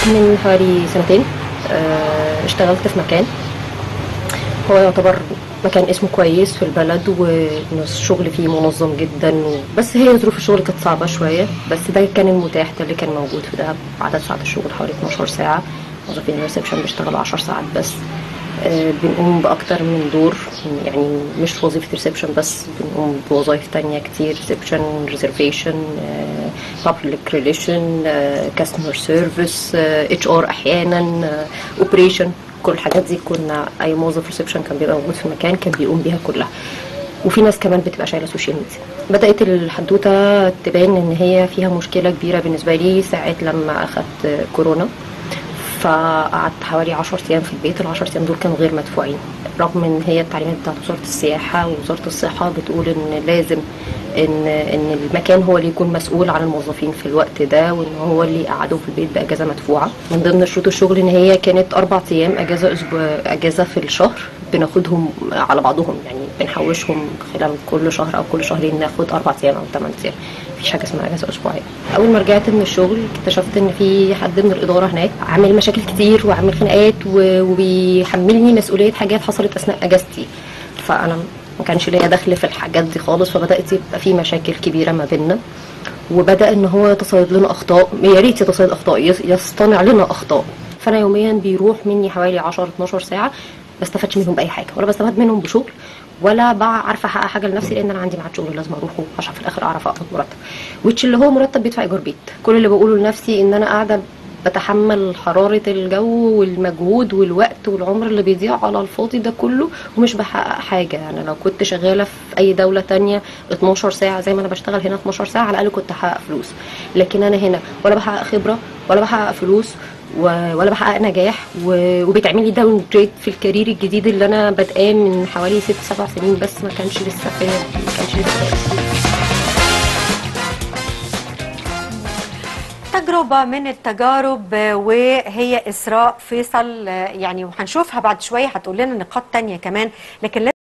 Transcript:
من حوالي سنتين آه، اشتغلت في مكان هو يعتبر مكان اسمه كويس في البلد والشغل فيه منظم جدا و... بس هي ظروف الشغل كانت صعبة شوية بس ده كان المتاح ده اللي كان موجود في ده عدد ساعات الشغل حوالي 12 ساعة موظفين الريسبشن بيشتغلوا 10 ساعات بس آه، بنقوم بأكتر من دور يعني مش وظيفة ريسبشن بس بنقوم بوظائف تانية كتير ريسبشن ريزرفيشن public relation كاستمر سيرفيس اتش ار احيانا اوبريشن كل الحاجات دي كنا اي موظف ريسبشن كان بيبقى موجود في المكان كان بيقوم بيها كلها وفي ناس كمان بتبقى شايله سوشيال ميديا بدات الحدوته تبان ان هي فيها مشكله كبيره بالنسبه لي ساعه لما اخدت كورونا فقعدت حوالي 10 ايام في البيت ال 10 ايام دول كانوا غير مدفوعين رغم ان هي التعليمات بتاعت وزاره السياحه ووزاره الصحه بتقول ان لازم ان ان المكان هو اللي يكون مسؤول عن الموظفين في الوقت ده وان هو اللي يقعدوا في البيت باجازه مدفوعه من ضمن شروط الشغل ان هي كانت اربع ايام اجازه اسبوع اجازه في الشهر بناخدهم على بعضهم يعني بنحوشهم خلال كل شهر او كل شهرين ناخد اربع ايام او ثمان ايام مفيش حاجه اسمها اجازه اسبوعيه اول ما رجعت من الشغل اكتشفت ان في حد من الاداره هناك عامل مشاكل كتير وعامل خناقات و- وبيحملني مسؤوليه حاجات حصلت اثناء اجازتي فانا ما كانش ليا دخل في الحاجات دي خالص فبدات يبقى في مشاكل كبيره ما بيننا وبدا ان هو يتصيد لنا اخطاء يا ريت يتصيد اخطاء يص- يصطنع لنا اخطاء فانا يوميا بيروح مني حوالي 10 12 ساعه ما بستفادش منهم باي حاجه ولا بستفاد منهم بشغل ولا بقى عارفه احقق حاجه لنفسي لان انا عندي ميعاد شغل لازم اروحه عشان في الاخر اعرف اقبض مرتب وتش اللي هو مرتب بيدفع ايجار بيت كل اللي بقوله لنفسي ان انا قاعده بتحمل حرارة الجو والمجهود والوقت والعمر اللي بيضيع على الفاضي ده كله ومش بحقق حاجة أنا لو كنت شغالة في أي دولة تانية 12 ساعة زي ما أنا بشتغل هنا 12 ساعة على الأقل كنت هحقق فلوس لكن أنا هنا ولا بحقق خبرة ولا بحقق فلوس و- ولا بحقق نجاح و- وبيتعمل لي داون جريد في الكارير الجديد اللي أنا بادئاه من حوالي ست سبع سنين بس ما كانش لسه فيه ما كانش لسه تجربة من التجارب وهي إسراء فيصل يعني وهنشوفها بعد شوية هتقول لنا نقاط تانية كمان لكن